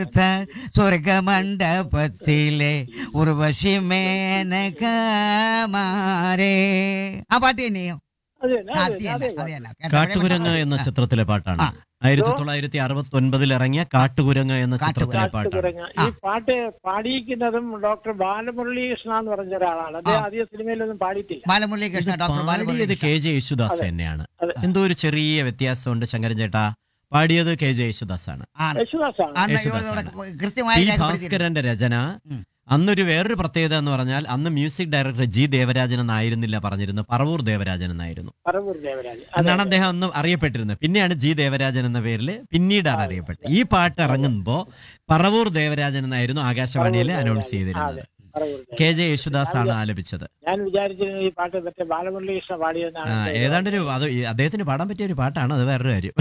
സ്വർഗമണ്ഡപത്തിലെ ഉർവശി മേനകമാരേ ആ പാട്ട് തന്നെയോ അത് തന്നെ, ആ, അത് അത് തന്നെ, തന്നെ, അത് അത് തന്നെ. തന്നെ. കേട്ടോ, കാട്ടുകുരങ്ങ് വളരെ എന്ന ആ. ചിത്രത്തിലെ പാട്ടാണ് ആ. ആയിരത്തി തൊള്ളായിരത്തി അറുപത്തി ഒൻപതിൽ ഇറങ്ങിയ കാട്ടുകുരങ്ങ് എന്ന കാട്ടുകുരങ്ങ്. ചിത്രത്തിലെ പാട്ടാണ് കാട്ടുകുരങ്ങ്. ഈ പാട്ട് പാടിയിരിക്കുന്നതും ഡോക്ടർ ബാലമുരളീകൃഷ്ണ എന്ന് പറഞ്ഞ ഒരാളാണ് അദ്ദേഹം അധികം സിനിമയിലൊന്നും പാടിയിട്ടില്ല ബാലമുരളി കൃഷ്ണ ഡോക്ടർ പാടിയത് ബാലമുരളി കെ ജെ യേശുദാസ് തന്നെയാണ് അതെ. എന്തോ ഒരു ചെറിയ വ്യത്യാസമുണ്ട് ശങ്കരൻ ചേട്ടാ പാടിയത് കെ ജെ യേശുദാസ് ആണ് ആണ് യേശുദാസാണ് അന്ന് യേശുദാസാണ്. ഇവിടെ കൃത്യമായി ടി രേഖപ്പെടുത്തിയിട്ടുണ്ട്. ഭാസ്കരന്റെ രചന ഉം. അന്നൊരു വേറൊരു പ്രത്യേകത എന്ന് പറഞ്ഞാൽ അന്ന് മ്യൂസിക് ഡയറക്ടർ ജി ദേവരാജൻ എന്നായിരുന്നില്ല പറഞ്ഞിരുന്നത് പറവൂർ ദേവരാജൻ എന്നായിരുന്നു പറവൂർ ദേവരാജ് അതെ, എന്നാണ് അദ്ദേഹം അന്ന് അറിയപ്പെട്ടിരുന്നത് പിന്നെയാണ് ജി ദേവരാജൻ എന്ന പേരിൽ പിന്നീടാണ് അറിയപ്പെട്ടത് ഈ പാട്ട് ഇറങ്ങുമ്പോ പറവൂർ ദേവരാജൻ എന്നായിരുന്നു ആകാശവാണിയിൽ പറവൂർ അനൗൺസ് ദേവരാജൻ. ചെയ്തിരുന്നത് അതെ, പറവൂർ ദേവരാജ്. കെ ജെ യേശുദാസ് ആണ് ആലപിച്ചത് ഞാൻ വിചാരിച്ചിരുന്നു ഈ പാട്ട് മറ്റേ ബാലമുരളീകൃഷ്ണ ആ, പാടിയെന്നാണ് ഏതാണ്ട് ഒരു അത് ഈ അദ്ദേഹത്തിന് പാടാൻ പറ്റിയ ഒരു പാട്ടാണ് അത് വേറൊരു കാര്യം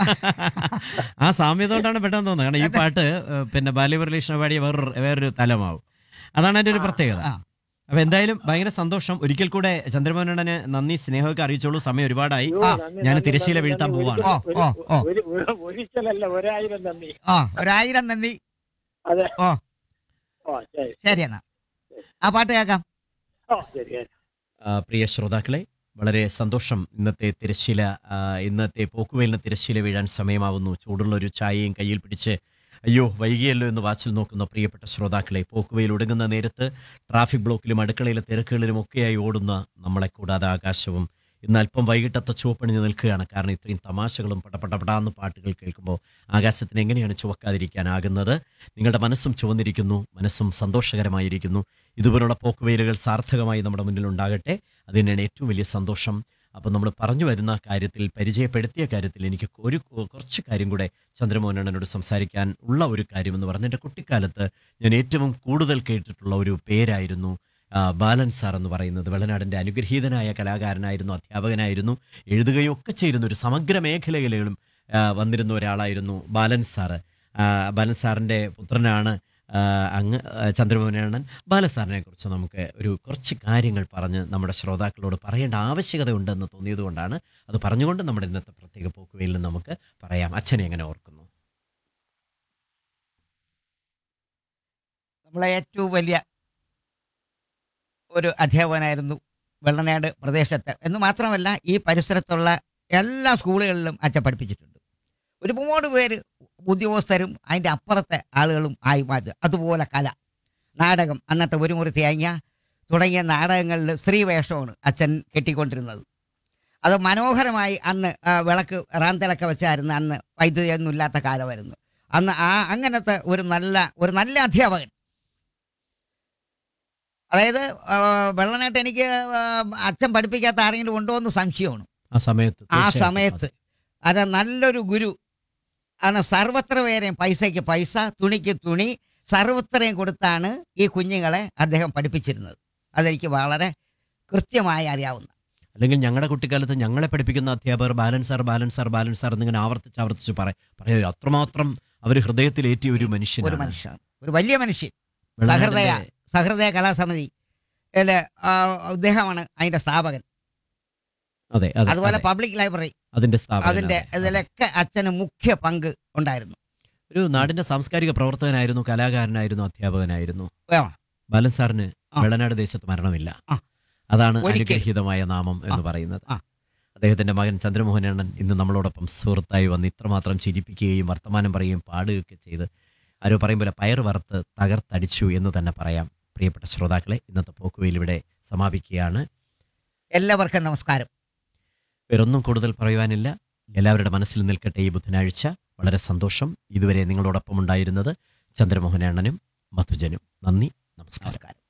ആ സാമ്യത കൊണ്ടാണ് പെട്ടെന്ന് തോന്നുന്നത് കാരണം ഈ പാട്ട് ഏഹ്, പിന്നെ ബാല്യമുരളീകൃഷ്ണ പാടിയ വേറൊരു വേറൊരു തലമാവും അതാണ് അതിന്റെ ഒരു പ്രത്യേകത ആ. അപ്പൊ എന്തായാലും ഭയങ്കര സന്തോഷം ഒരിക്കൽ കൂടെ ചന്ദ്രമോഹനന് നന്ദി സ്നേഹമൊക്കെ അറിയിച്ചോളൂ സമയം ഒരുപാടായി അയ്യോ, ആ, നന്ദി, ഞാൻ നന്ദി, തിരശ്ശീല നന്ദി, വീഴ്ത്താൻ നന്ദി. പോവാണ്. ഓ, ഒരു- ഓ, ഓ. ഒരു- ഒരു- ഒരിക്കലല്ല ഒരായിരം നന്ദി ആ ഒരായിരം നന്ദി അതെ ഓ ഓ ശരി ശരി എന്നാ ആ പാട്ട് കേൾക്കാം ഓ ശരി ശരി. ആ, പ്രിയ ശ്രോതാക്കളെ വളരെ സന്തോഷം ഇന്നത്തെ തിരശ്ശീല ആ, ഇന്നത്തെ പോക്കുവെയിലിന് തിരശ്ശീല വീഴാൻ സമയമാവുന്നു ചൂടുള്ള ഒരു ചായയും കയ്യിൽ പിടിച്ച് അയ്യോ വൈകിയല്ലോ എന്ന് വാച്ചിൽ നോക്കുന്ന പ്രിയപ്പെട്ട ശ്രോതാക്കളെ പോക്കുവെയിൽ ഒടുങ്ങുന്ന നേരത്ത് ട്രാഫിക് ബ്ലോക്കിലും അടുക്കളയിലെ തിരക്കുകളിലും ഒക്കെയായി ഓടുന്ന നമ്മളെ കൂടാതെ ആകാശവും ഇന്ന് അല്പം വൈകിട്ടത്തെ ചുവപ്പണിഞ്ഞ് നിൽക്കുകയാണ് കാരണം ഇത്രയും തമാശകളും പടപടപടാന്ന് പാട്ടുകൾ കേൾക്കുമ്പോൾ ആകാശത്തിന് എങ്ങനെയാണ് ചുവക്കാതിരിക്കാനാകുന്നത് നിങ്ങളുടെ മനസ്സും ചുവന്നിരിക്കുന്നു മനസ്സും സന്തോഷകരമായിരിക്കുന്നു ഇതുപോലുള്ള പോക്കുവെയിലുകൾ സാർത്ഥകമായി നമ്മുടെ മുന്നിൽ ഉണ്ടാകട്ടെ അത് തന്നെയാണ് ഏറ്റവും വലിയ സന്തോഷം അപ്പം നമ്മൾ പറഞ്ഞു വരുന്ന കാര്യത്തിൽ പരിചയപ്പെടുത്തിയ കാര്യത്തിൽ എനിക്ക് ഒരു കുറച്ച് കാര്യം കൂടെ ചന്ദ്രമോഹനോട് സംസാരിക്കാൻ ഉള്ള ഒരു കാര്യം എന്ന് പറഞ്ഞാൽ എൻ്റെ കുട്ടിക്കാലത്ത് ഞാൻ ഏറ്റവും കൂടുതൽ കേട്ടിട്ടുള്ള ഒരു പേരായിരുന്നു ആ, ബാലൻ സാർ എന്ന് പറയുന്നത് വെള്ളനാടിൻ്റെ അനുഗ്രഹീതനായ കലാകാരനായിരുന്നു അധ്യാപകനായിരുന്നു എഴുതുകയും ഒക്കെ ചെയ്യുന്ന ഒരു സമഗ്ര മേഖലകളിലും ആ, വന്നിരുന്ന ഒരാളായിരുന്നു ബാലൻ സാറ് ആ, ബാലൻ സാറിൻ്റെ പുത്രനാണ് ആ, അങ്ങ് ആ, ചന്ദ്രമോഹനണ്ണൻ ബാലസാറിനെ കുറിച്ച് നമുക്ക് ഒരു കുറച്ച് കാര്യങ്ങൾ പറഞ്ഞ് നമ്മുടെ ശ്രോതാക്കളോട് പറയേണ്ട ആവശ്യകത ഉണ്ടെന്ന് തോന്നിയതുകൊണ്ടാണ് അത് പറഞ്ഞുകൊണ്ട് നമ്മുടെ ഇന്നത്തെ പ്രത്യേക പോക്കുവയിൽ നമുക്ക് പറയാം അച്ഛനെ എങ്ങനെ ഓർക്കുന്നു നമ്മളെ ഏറ്റവും വലിയ ഒരു അധ്യാപകനായിരുന്നു വെള്ളനാട് പ്രദേശത്ത് എന്ന് മാത്രമല്ല ഈ പരിസരത്തുള്ള എല്ലാ സ്കൂളുകളിലും അച്ഛൻ പഠിപ്പിച്ചിട്ടുണ്ട് ഒരുപാട് പേര് ഉദ്യോഗസ്ഥരും അതിൻ്റെ അപ്പുറത്തെ ആളുകളും ആയി മാറ്റുക അതുപോലെ കല നാടകം അന്നത്തെ ഒരു മുറി തേങ്ങ തുടങ്ങിയ നാടകങ്ങളിൽ സ്ത്രീവേഷമാണ് അച്ഛൻ കെട്ടിക്കൊണ്ടിരുന്നത് അത് മനോഹരമായി അന്ന് ആ, വിളക്ക് റാന്തിളക്ക വെച്ചായിരുന്നു അന്ന് വൈദ്യുതിയൊന്നും ഇല്ലാത്ത കാലമായിരുന്നു അന്ന് ആ അങ്ങനത്തെ ഒരു നല്ല ഒരു നല്ല അധ്യാപകൻ അതായത് ആ, വെള്ളനായിട്ട് എനിക്ക് ആ, അച്ഛൻ പഠിപ്പിക്കാത്ത ആരെങ്കിലും ഉണ്ടോ എന്ന് സംശയമാണ് ആ സമയത്ത് ആ തീർച്ചയായിട്ടും. സമയത്ത് അത് നല്ലൊരു ഗുരു അങ്ങനെ സർവത്ര പേരെയും പൈസയ്ക്ക് പൈസ തുണിക്ക് തുണി സർവത്രയും കൊടുത്താണ് ഈ കുഞ്ഞുങ്ങളെ അദ്ദേഹം പഠിപ്പിച്ചിരുന്നത് അതെനിക്ക് വളരെ കൃത്യമായി അറിയാവുന്ന അല്ലെങ്കിൽ ഞങ്ങളുടെ കുട്ടിക്കാലത്ത് ഞങ്ങളെ പഠിപ്പിക്കുന്ന അധ്യാപകർ Balan sir Balan sir Balan sir എന്നിങ്ങനെ ആവർത്തിച്ച് ആവർത്തിച്ച് പറയും പറയും അത്രമാത്രം അവർ ഹൃദയത്തിലേറ്റിയ ഒരു ഒരു മനുഷ്യനാണ് മനുഷ്യനാണ് ഒരു വലിയ മനുഷ്യൻ വെള്ളനാടിന്റെ- സഹൃദയ സഹൃദയ കലാസമിതി യിലെ, ആ, അദ്ദേഹമാണ് അതിന്റെ സ്ഥാപകൻ അതെ അതെ അതുപോലെ അതെ. പബ്ലിക് ലൈബ്രറി അതിന്റെ സ്ഥാപനം അതിന്റെ അതെ, അതെ. ഇതിലൊക്കെ അച്ഛന് മുഖ്യ പങ്ക് ഉണ്ടായിരുന്നു ഒരു നാടിന്റെ സാംസ്കാരിക പ്രവർത്തകനായിരുന്നു കലാകാരനായിരുന്നു അധ്യാപകനായിരുന്നു ആ. ബാലൻ സാറിന് ആ. വെള്ളനാട് ദേശത്ത് മരണമില്ല ആ. അതാണ് ഒരിക്കലും. അനുഗ്രഹീതമായ നാമം എന്ന് പറയുന്നത് ആ. അദ്ദേഹത്തിന്റെ മകൻ ചന്ദ്രമോഹനണ്ണൻ ഇന്ന് നമ്മളോടൊപ്പം സുഹൃത്തായി വന്ന് ഇത്രമാത്രം ചിരിപ്പിക്കുകയും വർത്തമാനം പറയുകയും പാടുകയൊക്കെ ചെയ്ത് ആരോ പറയും പോലെ പയർ വറുത്ത് തകർത്തടിച്ചു എന്ന് തന്നെ പറയാം പ്രിയപ്പെട്ട ശ്രോതാക്കളെ ഇന്നത്തെ പോക്കുവയിൽ ഇവിടെ സമാപിക്കുകയാണ് എല്ലാവർക്കും നമസ്കാരം വേറൊന്നും കൂടുതൽ പറയുവാനില്ല എല്ലാവരുടെ മനസ്സിൽ നിൽക്കട്ടെ ഈ ബുധനാഴ്ച വളരെ സന്തോഷം ഇതുവരെ നിങ്ങളോടൊപ്പം ഉണ്ടായിരുന്നത് ചന്ദ്രമോഹനണ്ണനും മധുജനും നന്ദി നമസ്കാരം നമസ്കാരം